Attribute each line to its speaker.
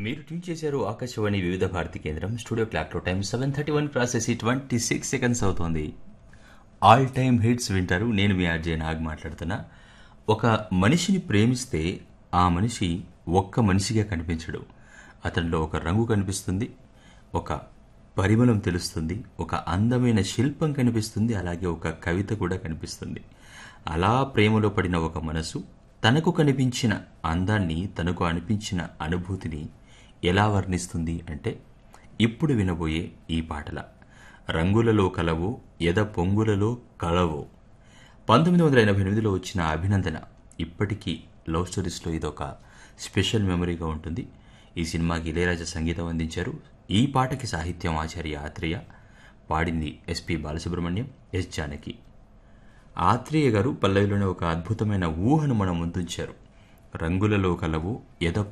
Speaker 1: మీరు ట్యూన్ చేశారు ఆకాశవాణి వివిధ భారతి కేంద్రం స్టూడియో క్లాక్లో time seven thirty one process twenty six seconds అవుతోంది ఆల్ టైమ్ హిట్స్ వింటారు నేను మీ ఆర్జే నాగ్ మాట్లాడుతున్నా ఒక మనిషిని ప్రేమిస్తే ఆ మనిషి ఒక్క మనిషిగా కనిపించడు అతనిలో ఒక రంగు కనిపిస్తుంది ఒక పరిమళం తెలుస్తుంది ఒక అందమైన శిల్పం కనిపిస్తుంది అలాగే ఒక కవిత కూడా కనిపిస్తుంది అలా ప్రేమలో పడిన ఒక మనసు తనకు కనిపించిన అందాన్ని తనకు అనిపించిన అనుభూతిని ఎలా వర్ణిస్తుంది అంటే ఇప్పుడు వినబోయే ఈ పాటల రంగులలో కలవు ఎద పొంగులలో కలవు పంతొమ్మిది వందల ఎనభై ఎనిమిదిలో వచ్చిన అభినందన ఇప్పటికీ లవ్ స్టోరీస్లో ఇదొక స్పెషల్ మెమరీగా ఉంటుంది ఈ సినిమాకి ఇళయరాజా సంగీతం అందించారు ఈ పాటకి సాహిత్యం ఆచార్య ఆత్రేయ పాడింది ఎస్పి బాలసుబ్రహ్మణ్యం ఎస్ జానకి ఆత్రేయ గారు పల్లవిలోనే ఒక అద్భుతమైన ఊహను మనం ముందుంచారు రంగులలో కలవు ఎద